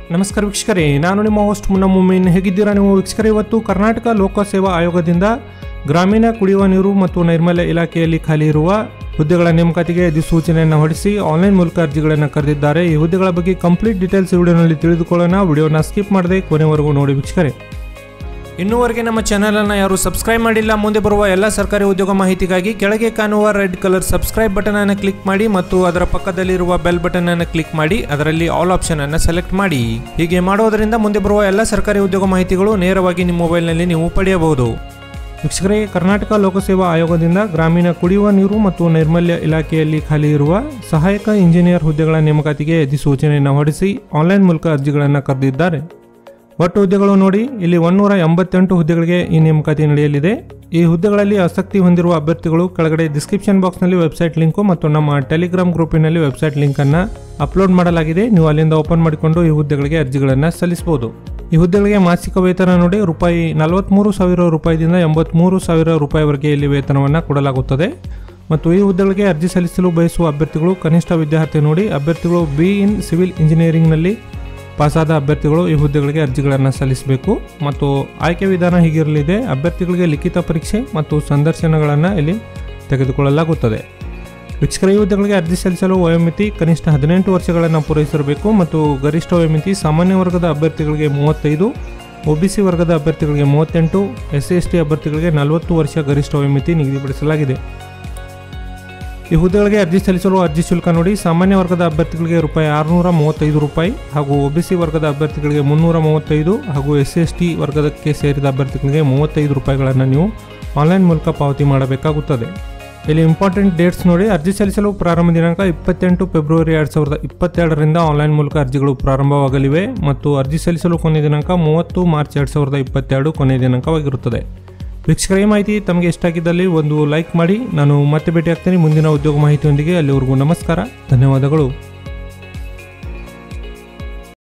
ನಮಸ್ಕಾರ ವೀಕ್ಷಕರೇ ನಾನು ನಿಮ್ಮ ಹೋಸ್ಟ್ ಮುನ್ನ ಮುಮ್ಮಿನ್ ಹೇಗಿದ್ದೀರಾ ನೀವು ವೀಕ್ಷಕರೇ ಇವತ್ತು ಕರ್ನಾಟಕ ಲೋಕಸೇವಾ ಆಯೋಗದಿಂದ ಗ್ರಾಮೀಣ ಕುಡಿಯುವ ನೀರು ಮತ್ತು ನೈರ್ಮಲ್ಯ ಇಲಾಖೆಯಲ್ಲಿ ಖಾಲಿ ಇರುವ ಹುದ್ದೆಗಳ ನೇಮಕಾತಿಗೆ ಅಧಿಸೂಚನೆಯನ್ನು ಹೊರಡಿಸಿ ಆನ್ಲೈನ್ ಮೂಲಕ ಅರ್ಜಿಗಳನ್ನು ಕರೆದಿದ್ದಾರೆ ಈ ಹುದ್ದೆಗಳ ಬಗ್ಗೆ ಕಂಪ್ಲೀಟ್ ಡೀಟೇಲ್ಸ್ ವಿಡಿಯೋನಲ್ಲಿ ತಿಳಿದುಕೊಳ್ಳೋಣ ವಿಡಿಯೋನ ಸ್ಕಿಪ್ ಮಾಡದೆ ಕೊನೆವರೆಗೂ ನೋಡಿ ವೀಕ್ಷಕರೇ ಇನ್ನೂವರೆಗೆ ನಮ್ಮ ಚಾನಲನ್ನು ಯಾರು ಸಬ್ಸ್ಕ್ರೈಬ್ ಮಾಡಿಲ್ಲ ಮುಂದೆ ಬರುವ ಎಲ್ಲ ಸರ್ಕಾರಿ ಉದ್ಯೋಗ ಮಾಹಿತಿಗಾಗಿ ಕೆಳಗೆ ಕಾಣುವ ರೆಡ್ ಕಲರ್ ಸಬ್ಸ್ಕ್ರೈಬ್ ಬಟನ್ ಅನ್ನು ಕ್ಲಿಕ್ ಮಾಡಿ ಮತ್ತು ಅದರ ಪಕ್ಕದಲ್ಲಿರುವ ಬೆಲ್ ಬಟನ್ ಅನ್ನು ಕ್ಲಿಕ್ ಮಾಡಿ ಅದರಲ್ಲಿ ಆಲ್ ಆಪ್ಷನ್ ಅನ್ನು ಸೆಲೆಕ್ಟ್ ಮಾಡಿ ಹೀಗೆ ಮಾಡೋದರಿಂದ ಮುಂದೆ ಬರುವ ಎಲ್ಲ ಸರ್ಕಾರಿ ಉದ್ಯೋಗ ಮಾಹಿತಿಗಳು ನೇರವಾಗಿ ನಿಮ್ಮ ಮೊಬೈಲ್ನಲ್ಲಿ ನೀವು ಪಡೆಯಬಹುದು ವೀಕ್ಷಕರೇ ಕರ್ನಾಟಕ ಲೋಕಸೇವಾ ಆಯೋಗದಿಂದ ಗ್ರಾಮೀಣ ಕುಡಿಯುವ ನೀರು ಮತ್ತು ನೈರ್ಮಲ್ಯ ಇಲಾಖೆಯಲ್ಲಿ ಖಾಲಿ ಇರುವ ಸಹಾಯಕ ಇಂಜಿನಿಯರ್ ಹುದ್ದೆಗಳ ನೇಮಕಾತಿಗೆ ಅಧಿಸೂಚನೆಯನ್ನು ಹೊರಡಿಸಿ ಆನ್ಲೈನ್ ಮೂಲಕ ಅರ್ಜಿಗಳನ್ನು ಕರೆದಿದ್ದಾರೆ ಒಟ್ಟು ಹುದ್ದೆಗಳು ನೋಡಿ ಇಲ್ಲಿ ಒಂದೂರ ಎಂಬತ್ತೆಂಟು ಹುದ್ದೆಗಳಿಗೆ ಈ ನೇಮಕಾತಿ ನಡೆಯಲಿದೆ ಈ ಹುದ್ದೆಗಳಲ್ಲಿ ಆಸಕ್ತಿ ಹೊಂದಿರುವ ಅಭ್ಯರ್ಥಿಗಳು ಕೆಳಗಡೆ ಡಿಸ್ಕ್ರಿಪ್ಷನ್ ಬಾಕ್ಸ್ನಲ್ಲಿ ವೆಬ್ಸೈಟ್ ಲಿಂಕು ಮತ್ತು ನಮ್ಮ ಟೆಲಿಗ್ರಾಮ್ ಗ್ರೂಪಿನಲ್ಲಿ ವೆಬ್ಸೈಟ್ ಲಿಂಕನ್ನು ಅಪ್ಲೋಡ್ ಮಾಡಲಾಗಿದೆ ನೀವು ಅಲ್ಲಿಂದ ಓಪನ್ ಮಾಡಿಕೊಂಡು ಈ ಹುದ್ದೆಗಳಿಗೆ ಅರ್ಜಿಗಳನ್ನು ಸಲ್ಲಿಸಬಹುದು ಈ ಹುದ್ದೆಗಳಿಗೆ ಮಾಸಿಕ ವೇತನ ನೋಡಿ ರೂಪಾಯಿ ನಲವತ್ತ್ಮೂರು ಸಾವಿರ ರೂಪಾಯಿದಿಂದ ಎಂಬತ್ತ್ಮೂರು ಸಾವಿರ ರೂಪಾಯಿವರೆಗೆ ಇಲ್ಲಿ ವೇತನವನ್ನು ಕೊಡಲಾಗುತ್ತದೆ ಮತ್ತು ಈ ಹುದ್ದೆಗಳಿಗೆ ಅರ್ಜಿ ಸಲ್ಲಿಸಲು ಬಯಸುವ ಅಭ್ಯರ್ಥಿಗಳು ಕನಿಷ್ಠ ವಿದ್ಯಾರ್ಥಿ ನೋಡಿ ಅಭ್ಯರ್ಥಿಗಳು ಬಿ ಇನ್ ಸಿವಿಲ್ ಇಂಜಿನಿಯರಿಂಗ್ನಲ್ಲಿ ಪಾಸಾದ ಅಭ್ಯರ್ಥಿಗಳು ಈ ಹುದ್ದೆಗಳಿಗೆ ಅರ್ಜಿಗಳನ್ನು ಸಲ್ಲಿಸಬೇಕು ಮತ್ತು ಆಯ್ಕೆ ವಿಧಾನ ಹೀಗಿರಲಿದೆ ಅಭ್ಯರ್ಥಿಗಳಿಗೆ ಲಿಖಿತ ಪರೀಕ್ಷೆ ಮತ್ತು ಸಂದರ್ಶನಗಳನ್ನು ಇಲ್ಲಿ ತೆಗೆದುಕೊಳ್ಳಲಾಗುತ್ತದೆ ವೀಕ್ಷಕರ ಈ ಹುದ್ದೆಗಳಿಗೆ ಅರ್ಜಿ ಸಲ್ಲಿಸಲು ವಯೋಮಿತಿ ಕನಿಷ್ಠ ಹದಿನೆಂಟು ವರ್ಷಗಳನ್ನು ಪೂರೈಸಿರಬೇಕು ಮತ್ತು ಗರಿಷ್ಠ ವಯೋಮಿತಿ ಸಾಮಾನ್ಯ ವರ್ಗದ ಅಭ್ಯರ್ಥಿಗಳಿಗೆ ಮೂವತ್ತೈದು ಒಬಿಸಿ ವರ್ಗದ ಅಭ್ಯರ್ಥಿಗಳಿಗೆ ಮೂವತ್ತೆಂಟು ಎಸ್ ಸಿ ಎಸ್ ಟಿ ಅಭ್ಯರ್ಥಿಗಳಿಗೆ ನಲವತ್ತು ವರ್ಷ ಗರಿಷ್ಠ ವಯೋಮಿತಿ ನಿಗದಿಪಡಿಸಲಾಗಿದೆ ಈ ಹುದ್ದೆಗಳಿಗೆ ಅರ್ಜಿ ಸಲ್ಲಿಸಲು ಅರ್ಜಿ ಶುಲ್ಕ ನೋಡಿ ಸಾಮಾನ್ಯ ವರ್ಗದ ಅಭ್ಯರ್ಥಿಗಳಿಗೆ ರೂಪಾಯಿ ಆರುನೂರ ಮೂವತ್ತೈದು ರೂಪಾಯಿ ಹಾಗೂ ಒಬಿಸಿ ವರ್ಗದ ಅಭ್ಯರ್ಥಿಗಳಿಗೆ ಮುನ್ನೂರ ಮೂವತ್ತೈದು ಹಾಗೂ ಎಸ್ ಸಿ ಎಸ್ ಟಿ ವರ್ಗದಕ್ಕೆ ಸೇರಿದ ಅಭ್ಯರ್ಥಿಗಳಿಗೆ ಮೂವತ್ತೈದು ರೂಪಾಯಿಗಳನ್ನು ನೀವು ಆನ್ಲೈನ್ ಮೂಲಕ ಪಾವತಿ ಮಾಡಬೇಕಾಗುತ್ತದೆ ಇಲ್ಲಿ ಇಂಪಾರ್ಟೆಂಟ್ ಡೇಟ್ಸ್ ನೋಡಿ ಅರ್ಜಿ ಸಲ್ಲಿಸಲು ಪ್ರಾರಂಭ ದಿನಾಂಕ ಇಪ್ಪತ್ತೆಂಟು ಫೆಬ್ರವರಿ ಎರಡು ಸಾವಿರದ ಇಪ್ಪತ್ತೆರಡರಿಂದ ಆನ್ಲೈನ್ ಮೂಲಕ ಅರ್ಜಿಗಳು ಪ್ರಾರಂಭವಾಗಲಿವೆ ಮತ್ತು ಅರ್ಜಿ ಸಲ್ಲಿಸಲು ಕೊನೆಯ ದಿನಾಂಕ ಮೂವತ್ತು ಮಾರ್ಚ್ ಎರಡು ಸಾವಿರದ ಇಪ್ಪತ್ತೆರಡು ಕೊನೆಯ ದಿನಾಂಕವಾಗಿರುತ್ತದೆ ವೀಕ್ಷಕರ ಈ ಮಾಹಿತಿ ತಮಗೆ ಇಷ್ಟ ಆಗಿದ್ದಲ್ಲಿ ಒಂದು ಲೈಕ್ ಮಾಡಿ ನಾನು ಮತ್ತೆ ಭೇಟಿ ಆಗ್ತೀನಿ ಮುಂದಿನ ಉದ್ಯೋಗ ಮಾಹಿತಿಯೊಂದಿಗೆ ಅಲ್ಲಿವರೆಗೂ ನಮಸ್ಕಾರ ಧನ್ಯವಾದಗಳು